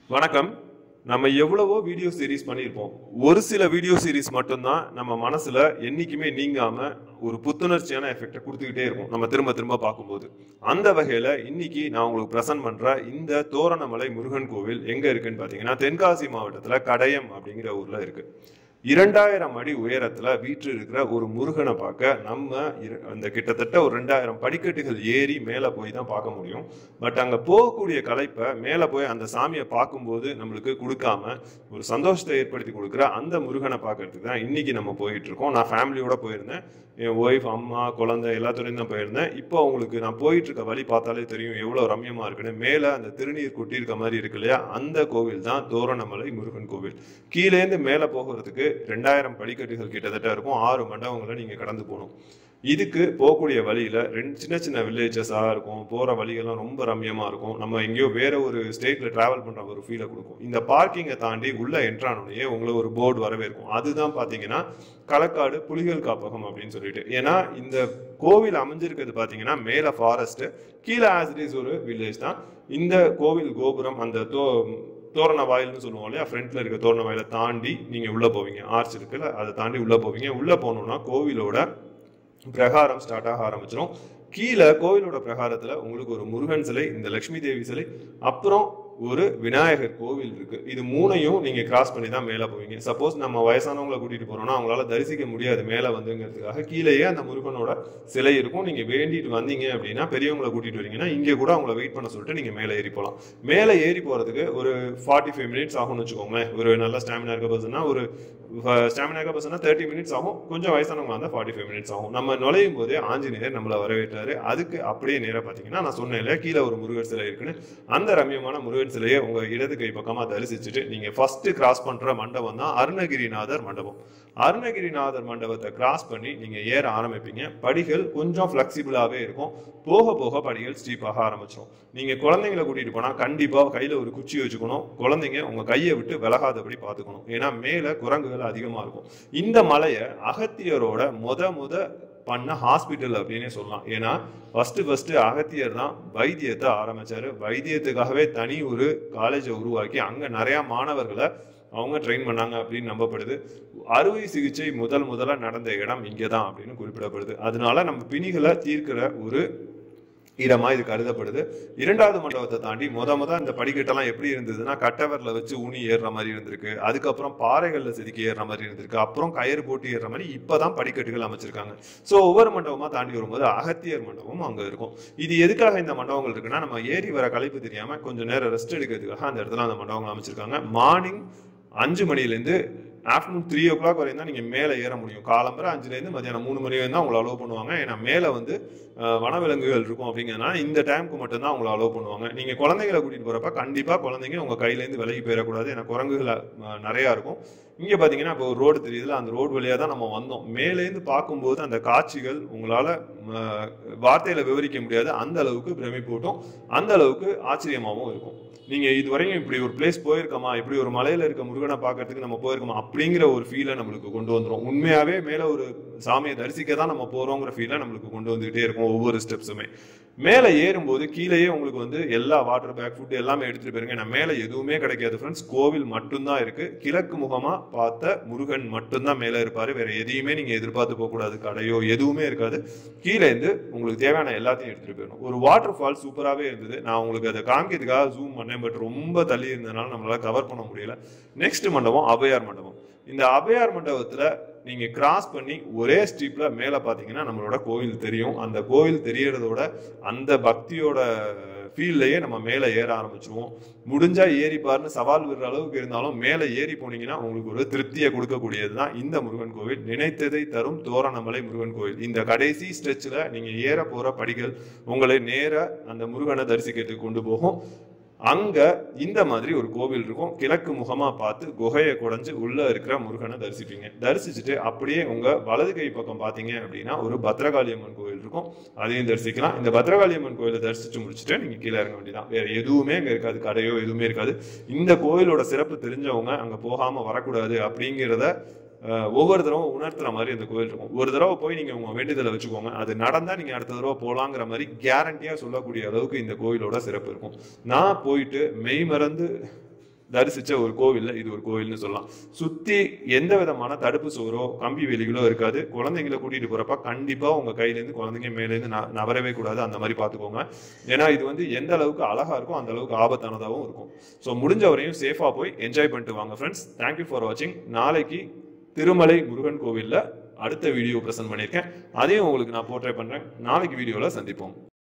வணக்கம் நம்ம எவ்வளவோ வீடியோ சீரிஸ் பண்ணியிருப்போம் ஒரு சில வீடியோ சீரிஸ் மட்டும்தான் நம்ம மனசுல என்னைக்குமே நீங்காம ஒரு புத்துணர்ச்சியான எஃபெக்டை கொடுத்துக்கிட்டே இருக்கும் நம்ம திரும்ப திரும்ப பார்க்கும்போது அந்த வகையில இன்னைக்கு நான் உங்களுக்கு பிரசன்ட் பண்ற இந்த தோரணமலை முருகன் கோவில் எங்க இருக்குன்னு பாத்தீங்கன்னா தென்காசி மாவட்டத்துல கடையம் அப்படிங்கிற ஊர்ல இருக்கு இரண்டாயிரம் அடி உயரத்துல வீற்று இருக்கிற ஒரு முருகனை பார்க்க நம்ம இரு- அந்த கிட்டத்தட்ட ஒரு ரெண்டாயிரம் படிக்கட்டுகள் ஏறி மேல போய் தான் பார்க்க முடியும் பட் அங்க போகக்கூடிய கலைப்பை மேல போய் அந்த சாமியை பார்க்கும்போது நம்மளுக்கு கொடுக்காம ஒரு சந்தோஷத்தை ஏற்படுத்தி கொடுக்குற அந்த முருகனை பார்க்கறதுக்கு தான் இன்னைக்கு நம்ம போயிட்டு இருக்கோம் நான் ஃபேமிலியோட போயிருந்தேன் என் ஒய்ஃப் அம்மா குழந்தை எல்லாத்துடையும் தான் போயிருந்தேன் இப்போ உங்களுக்கு நான் போயிட்டு இருக்க வழி பார்த்தாலே தெரியும் எவ்வளவு ரம்யமா இருக்குன்னு மேல அந்த திருநீர் கொட்டி இருக்க மாதிரி இருக்கு இல்லையா அந்த கோவில் தான் தோரணமலை முருகன் கோவில் கீழேந்து மேல போகிறதுக்கு ரெண்டாயிரம் படிக்கட்டுகள் கிட்டத்தட்ட இருக்கும் ஆறு மண்டபங்களை நீங்க கடந்து போகணும் இதுக்கு போகக்கூடிய வழியில ரெண்டு சின்ன சின்ன வில்லேஜஸா இருக்கும் போற வழிகள்லாம் ரொம்ப ரம்யமா இருக்கும் நம்ம எங்கேயோ வேற ஒரு ஸ்டேட்ல டிராவல் பண்ற ஒரு ஃபீலை கொடுக்கும் இந்த பார்க்கிங்கை தாண்டி உள்ள என்ட்ரானோடனே உங்களுக்கு ஒரு போர்டு வரவே இருக்கும் அதுதான் பாத்தீங்கன்னா களக்காடு புலிகள் காப்பகம் அப்படின்னு சொல்லிட்டு ஏன்னா இந்த கோவில் அமைஞ்சிருக்கிறது பாத்தீங்கன்னா மேல ஃபாரஸ்ட் கீழே ஆசிரியஸ் ஒரு வில்லேஜ் தான் இந்த கோவில் கோபுரம் அந்த தோ தோரண வாயில்னு சொல்லுவோம் இல்லையா ஃப்ரண்ட்ல இருக்க தோரண வாயிலை தாண்டி நீங்க உள்ள போவீங்க ஆர்ச் இருக்குல்ல அதை தாண்டி உள்ள போவீங்க உள்ள போனோம்னா கோவிலோட பிரகாரம் ஸ்டார்ட் ஆக ஆரம்பிச்சிடும் கீழே கோவிலோட பிரகாரத்துல உங்களுக்கு ஒரு முருகன் சிலை இந்த லட்சுமி தேவி சிலை அப்புறம் ஒரு விநாயகர் கோவில் இருக்கு இது மூணையும் நீங்க கிராஸ் பண்ணி தான் மேல போவீங்க சப்போஸ் நம்ம வயசானவங்களை கூட்டிட்டு போறோம்னா அவங்களால தரிசிக்க முடியாது மேல வந்துங்கிறதுக்காக கீழேயே அந்த முருகனோட சிலை இருக்கும் நீங்க வேண்டிட்டு வந்தீங்க அப்படின்னா பெரியவங்களை கூட்டிட்டு வரீங்கன்னா இங்க கூட அவங்கள வெயிட் பண்ண சொல்லிட்டு நீங்க மேல ஏறி போகலாம் மேல ஏறி போறதுக்கு ஒரு ஃபார்ட்டி ஃபைவ் மினிட்ஸ் ஆகும்னு வச்சுக்கோங்களேன் ஒரு நல்ல ஸ்டாமினா இருக்க பர்சன்னா ஒரு ஸ்டாமினா இருக்க பர்சன்னா தேர்ட்டி மினிட்ஸ் ஆகும் கொஞ்சம் வயசானவங்க வந்தா ஃபார்ட்டி ஃபைவ் மினிட்ஸ் ஆகும் நம்ம நுழையும் போதே ஆஞ்சநேயர் நம்மளை வரவேற்றாரு அதுக்கு அப்படியே நேரா பாத்தீங்கன்னா நான் சொன்னேன் இல்லையா கீழே ஒரு முருகர் சிலை இருக்குன்னு அந்த ரம்யமான முருகன் சிலையை உங்க இடது கை பக்கமா தரிசிச்சுட்டு நீங்க ஃபர்ஸ்ட் கிராஸ் பண்ற மண்டபம் தான் அருணகிரிநாதர் மண்டபம் அருணகிரிநாதர் மண்டபத்தை கிராஸ் பண்ணி நீங்க ஏற ஆரம்பிப்பீங்க படிகள் கொஞ்சம் ஃபிளெக்சிபிளாவே இருக்கும் போக போக படிகள் ஸ்டீப்பாக ஆரம்பிச்சிடும் நீங்க குழந்தைங்களை கூட்டிட்டு போனா கண்டிப்பா கையில ஒரு குச்சி வச்சுக்கணும் குழந்தைங்க உங்க கையை விட்டு விலகாதபடி பார்த்துக்கணும் ஏன்னா மேல குரங்குகள் அதிகமா இருக்கும் இந்த மலையை அகத்தியரோட முத முத பண்ண ஹாஸ்பிட்டல் அப்படின்னே சொல்லலாம் ஏன்னா ஃபர்ஸ்ட் ஃபர்ஸ்ட் அகத்தியர் தான் வைத்தியத்தை ஆரம்பிச்சாரு வைத்தியத்துக்காகவே தனி ஒரு காலேஜை உருவாக்கி அங்க நிறைய மாணவர்களை அவங்க ட்ரெயின் பண்ணாங்க அப்படின்னு நம்பப்படுது அறுவை சிகிச்சை முதல் முதல்ல நடந்த இடம் இங்கே தான் அப்படின்னு குறிப்பிடப்படுது அதனால நம்ம பிணிகளை தீர்க்கிற ஒரு இடமா இது கருதப்படுது இரண்டாவது மண்டபத்தை தாண்டி முத முத இந்த படிக்கட்டெல்லாம் எப்படி இருந்ததுன்னா கட்டவரில் வச்சு ஊனி ஏறுற மாதிரி இருந்திருக்கு அதுக்கப்புறம் பாறைகள்ல செதுக்கி ஏறுற மாதிரி இருந்திருக்கு அப்புறம் கயிறு போட்டு ஏறுற மாதிரி இப்பதான் படிக்கட்டுகள் அமைச்சிருக்காங்க ஸோ ஒவ்வொரு மண்டபமா தாண்டி வரும்போது அகத்தியர் மண்டபம் அங்க இருக்கும் இது எதுக்காக இந்த மண்டபங்கள் இருக்குன்னா நம்ம ஏறி வர களைப்பு தெரியாம கொஞ்சம் நேரம் ரெஸ்ட் எடுக்கிறதுக்காக அந்த இடத்துல அந்த மண்டபங்கள் அமைச்சிருக்காங்க மார்னிங் அஞ்சு மணிலேருந்து ஆஃப்டர்நூன் த்ரீ ஓ கிளாக் வரையும் தான் நீங்கள் மேலே ஏற முடியும் காலம்பரை அஞ்சுலேருந்து மத்தியானம் மூணு மணி வரையும் தான் உங்களை அலோவ் பண்ணுவாங்க ஏன்னா மேலே வந்து அஹ், வனவிலங்குகள் இருக்கும் அப்படிங்கிறதுனால இந்த டைமுக்கு மட்டும்தான் உங்களை அலோவ் பண்ணுவாங்க நீங்கள் குழந்தைங்களை கூட்டிகிட்டு போகிறப்ப கண்டிப்பாக குழந்தைங்க உங்கள் கையிலேருந்து விலகி போயிடக்கூடாது ஏன்னா குரங்குகள் அஹ், நிறையா இருக்கும் இங்கே பார்த்தீங்கன்னா இப்போ ஒரு ரோடு தெரியுதுல அந்த ரோடு வழியாக தான் நம்ம வந்தோம் மேலேருந்து பார்க்கும்போது அந்த காட்சிகள் உங்களால் வார்த்தையில் விவரிக்க முடியாது அந்த அளவுக்கு பிரமிப்பூட்டும் அந்த அளவுக்கு ஆச்சரியமாகவும் இருக்கும் நீங்க இதுவரையும் இப்படி ஒரு பிளேஸ் போயிருக்கோமா இப்படி ஒரு மலையில இருக்க முருகனை பார்க்கறதுக்கு நம்ம போயிருக்கோமா அப்படிங்கிற ஒரு ஃபீலை நம்மளுக்கு கொண்டு வந்துரும் உண்மையாவே மேல ஒரு சாமியை தரிசிக்க தான் நம்ம போறோங்கிற ஃபீலை நம்மளுக்கு கொண்டு வந்துகிட்டே இருக்கும் ஒவ்வொரு ஸ்டெப்ஸுமே மேலே ஏறும்போது கீழேயே உங்களுக்கு வந்து எல்லா வாட்டர் பேக் ஃபுட் எல்லாமே எடுத்துட்டு போயிருங்க நான் மேலே எதுவுமே கிடைக்காது ஃப்ரெண்ட்ஸ் கோவில் மட்டும்தான் இருக்கு கிழக்கு முகமா பார்த்த முருகன் மட்டும்தான் மேலே இருப்பாரு வேற எதையுமே நீங்க எதிர்பார்த்து போக கூடாது கடையோ எதுவுமே இருக்காது கீழே இருந்து உங்களுக்கு தேவையான எல்லாத்தையும் எடுத்துட்டு போயிடணும் ஒரு வாட்டர் ஃபால் சூப்பராகவே இருந்தது நான் உங்களுக்கு அதை காமிக்கிறதுக்காக ஜூம் பண்ணேன் பட் ரொம்ப தள்ளி இருந்ததுனால நம்மளால கவர் பண்ண முடியல நெக்ஸ்ட் மண்டபம் அபயார் மண்டபம் இந்த அபயார் மண்டபத்துல நீங்க கிராஸ் பண்ணி ஒரே ஸ்ட்ரீப்ல மேல பாத்தீங்கன்னா நம்மளோட கோவில் தெரியும் அந்த கோவில் தெரியறதோட அந்த பக்தியோட ஃபீல்ட்லயே நம்ம மேலே ஏற ஆரம்பிச்சிருவோம் முடிஞ்சா ஏறி பாருன்னு சவால் விடுற அளவுக்கு இருந்தாலும் மேலே ஏறி போனீங்கன்னா உங்களுக்கு ஒரு திருப்தியை கொடுக்கக்கூடியது தான் இந்த முருகன் கோவில் நினைத்ததை தரும் தோரணமலை முருகன் கோவில் இந்த கடைசி ஸ்ட்ரெச்சில் நீங்க ஏற போற படிகள் உங்களை நேர அந்த முருகனை தரிசிக்கிறதுக்கு கொண்டு போகும் அங்க இந்த மாதிரி ஒரு கோவில் இருக்கும் கிழக்கு முகமா பார்த்து குகையை குடைஞ்சு உள்ள இருக்கிற முருகனை தரிசிப்பீங்க தரிசிச்சுட்டு அப்படியே உங்க வலது கை பக்கம் பாத்தீங்க அப்படின்னா ஒரு பத்ரகாளி அம்மன் கோவில் இருக்கும் அதையும் தரிசிக்கலாம் இந்த பத்ரகாளி அம்மன் கோயிலை தரிசிச்சு முடிச்சுட்டு நீங்க கீழே இறங்க வேண்டியதான் வேற எதுவுமே அங்க இருக்காது கடையோ எதுவுமே இருக்காது இந்த கோயிலோட சிறப்பு தெரிஞ்சவங்க அங்க போகாம வரக்கூடாது அப்படிங்கிறத அஹ், ஒவ்வொரு தடவை உணர்த்துற மாதிரி அந்த கோயில் இருக்கும் ஒரு தடவை போய் நீங்க உங்க வேண்டுதலை வச்சுக்கோங்க அது நடந்தா நீங்க அடுத்த தடவை போலாங்கிற மாதிரி கேரண்டியா சொல்லக்கூடிய அளவுக்கு இந்த கோயிலோட சிறப்பு இருக்கும் நான் போயிட்டு மெய் மறந்து தரிசிச்ச ஒரு கோவில்ல இது ஒரு கோவில்னு சொல்லலாம் சுத்தி எந்த விதமான தடுப்பு சுவரோ கம்பி வேலிகளோ இருக்காது குழந்தைங்களை கூட்டிட்டு போறப்ப கண்டிப்பா உங்க கையில இருந்து குழந்தைங்க மேல இருந்து ந- நவரவே கூடாது அந்த மாதிரி பாத்துக்கோங்க ஏன்னா இது வந்து எந்த அளவுக்கு அழகா இருக்கும் அந்த அளவுக்கு ஆபத்தானதாகவும் இருக்கும் ஸோ முடிஞ்ச வரையும் சேஃபா போய் என்ஜாய் பண்ணிட்டு வாங்க ஃப்ரெண்ட்ஸ் தேங்க்யூ ஃபார் வாட்சிங் நாளைக்கு திருமலை முருகன் கோவில்ல அடுத்த வீடியோ ப்ரெசென்ட் பண்ணியிருக்கேன் அதையும் உங்களுக்கு நான் போர்ட்ரே பண்றேன் நாளைக்கு வீடியோல சந்திப்போம்